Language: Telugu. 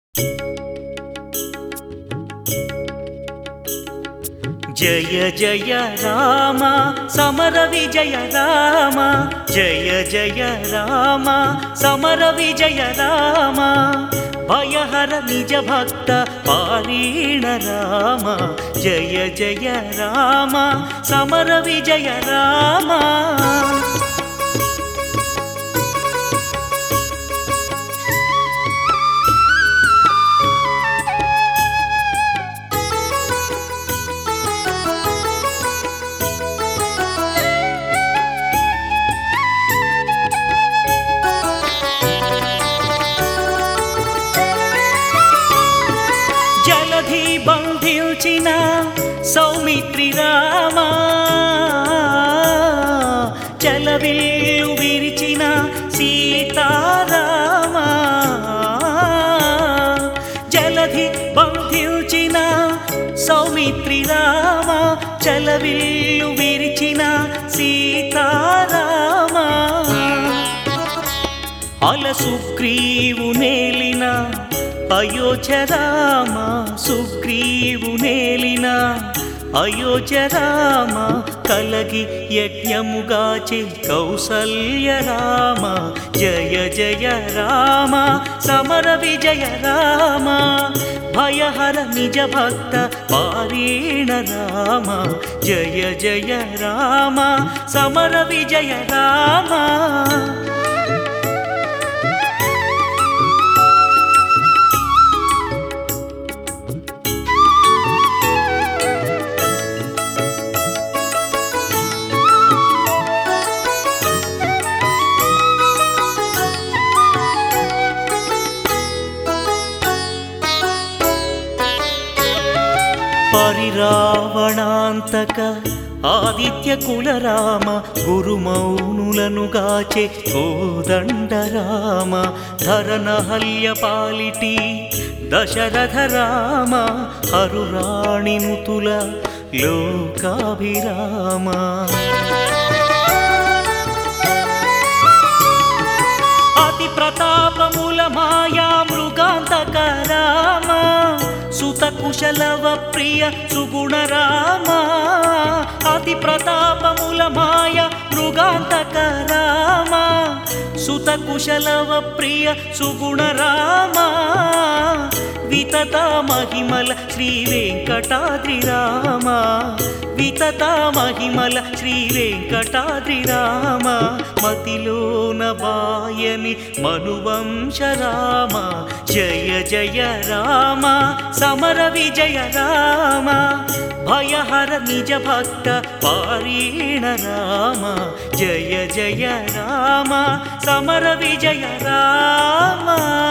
జయ జయ రామ సమర విజయ రామ జయ జయ రామ సమర విజయ రామ భయహర నిజ భక్త పారీణ రామ జయ జయ రామ సమర విజయ రామ జలధి బంధించిన సౌమిత్రి రామ చలవిల్లు విరిచిన సీతారామ జలధి బంధించిన సౌమిత్రి రామ చలవిల్లు విరిచిన సీతారామ అల సుగ్రీవు నేలిన అయోధ్య రామ సుగ్రీవు నేలిన అయోధ్య రామ కలగి యజ్ఞముగాచి కౌసల్య రామ జయ జయ రామ సమర విజయ రామ భయహర నిజ భక్త పారీణ రామ జయ జయ రామ సమర విజయ రామ పరిరావణాంతక ఆదిత్య కుల రామ గురుమౌనులను గాచే కోదండ రామ ధరనహల్య పాలిటి దశరథ రామ హరురాణి నుతుల లోకాభిరామ అతి ప్రతాపముల మాయా మృగాంతక రామ సుత కుశలవ ప్రియ సుగుణ రామ అతి ప్రతాపముల మాయ మృగాంతక రామ సుత కుశలవ ప్రియ సుగుణ రామ వితత మహిమల శ్రీ వెంకటాద్రి రామ వితత మహిమల శ్రీ వెంకటాద్రి రామ మతిలోన బాయని మనువంశ రామ జయ జయ రామ సమర విజయ రామ భయహర నిజ భక్త పారీణ రామ జయ జయ రామ సమర విజయ రామ